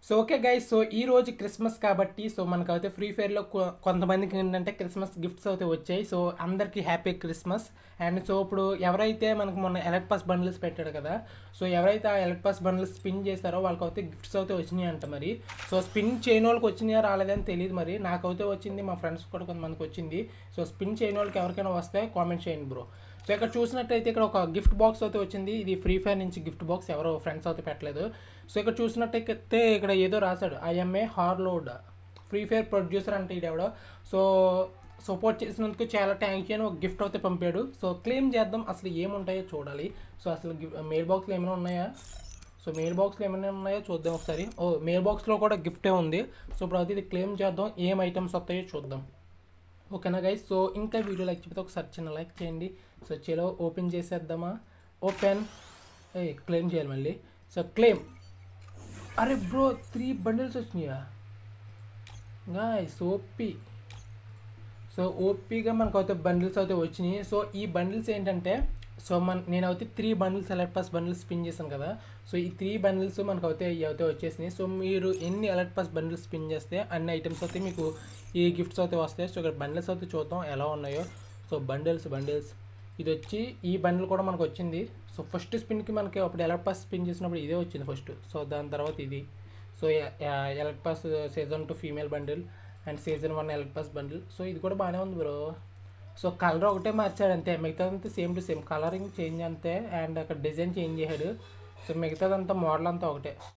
so okay guys so ఈ రోజు Christmas కాబట్టి సో మనకైతే ఫ్రీ ఫైర్లో కొ- కొంతమందికి ఏంటంటే క్రిస్మస్ గిఫ్ట్స్ అయితే వచ్చాయి సో అందరికీ హ్యాపీ క్రిస్మస్ అండ్ సో ఇప్పుడు ఎవరైతే మనకు మొన్న ఎలక్ట్ పాస్ బండిల్స్ పెట్టాడు కదా సో ఎవరైతే ఆ ఎలక్ట్ పాస్ బండిల్స్ స్పిన్ చేస్తారో వాళ్ళకైతే గిఫ్ట్స్ అయితే వచ్చినాయి అంట మరి సో స్పిన్ చేయని వాళ్ళకి వచ్చినాయా రాలేదని తెలియదు మరి నాకైతే వచ్చింది మా ఫ్రెండ్స్ కూడా కొంతమందికి వచ్చింది సో స్పిన్ చేయని వాళ్ళకి ఎవరికైనా వస్తే కామెంట్ చేయండి బ్రో సో ఇక్కడ చూసినట్టయితే ఇక్కడ ఒక గిఫ్ట్ బాక్స్ అయితే వచ్చింది ఇది ఫ్రీ ఫైర్ నుంచి గిఫ్ట్ బాక్స్ ఎవరో ఫ్రెండ్స్ అయితే పెట్టలేదు సో ఇక్కడ చూసినట్టయితే ఇక్కడ ఏదో రాశాడు ఐఎంఏ హార్లోడ్ ఫ్రీ ఫైర్ ప్రొడ్యూసర్ అంటే ఇడెవడో సో సపోర్ట్ చేసినందుకు చాలా థ్యాంక్ యూ అని ఒక గిఫ్ట్ అయితే పంపాడు సో క్లెయిమ్ చేద్దాం అసలు ఏముంటాయో చూడాలి సో అసలు మెయిల్ బాక్స్లో ఏమైనా ఉన్నాయా సో మెయిల్ బాక్స్లో ఏమైనా ఉన్నాయో చూద్దాం ఒకసారి ఓ మెయిల్ బాక్స్లో కూడా గిఫ్టే ఉంది సో ఇప్పుడు అయితే ఇది క్లెయిమ్ చేద్దాం ఏం ఐటమ్స్ వస్తాయో చూద్దాం ఓకేనా గైస్ సో ఇంకా వీడియో లైక్ చెప్తే ఒకసారి చిన్న లైక్ చేయండి సో చలో ఓపెన్ చేసేద్దామా ఓపెన్ ఏ క్లెయిమ్ చేయాలి మళ్ళీ సో క్లెయిమ్ అరే బ్రో త్రీ బండిల్స్ వచ్చినాయా గాయస్ ఓపీ సో ఓపీగా మనకు అయితే బండిల్స్ అయితే వచ్చినాయి సో ఈ బండిల్స్ ఏంటంటే సో మన నేనైతే three bundles alert pass bundles spin చేశాను కదా సో ఈ త్రీ బండిల్స్ మనకు అయితే ఇవి అయితే వచ్చేసినాయి సో మీరు ఎన్ని అలర్ట్ పాస్ బండిల్స్ స్పిన్ చేస్తే అన్ని ఐటమ్స్ అయితే మీకు ఈ గిఫ్ట్స్ అయితే వస్తాయి సో ఇక్కడ బండిల్స్ అయితే చూద్దాం ఎలా ఉన్నాయో సో బండిల్స్ బండిల్స్ ఇది వచ్చి ఈ బండిల్ కూడా మనకు వచ్చింది సో ఫస్ట్ స్పిన్కి మనకి అప్పుడు ఎలర్ట్ పాస్ స్పిన్ చేసినప్పుడు ఇదే వచ్చింది ఫస్ట్ సో దాని తర్వాత ఇది so elect pass season two female bundle and season one elect pass bundle so ఇది కూడా బాగానే ఉంది బ్రో సో కలర్ ఒకటే మార్చాడు అంతే మిగతాదంతా same to same colouring change అంతే అండ్ అక్కడ డిజైన్ చేంజ్ చేశాడు సో మిగతాదంతా మోడల్ అంతా ఒకటే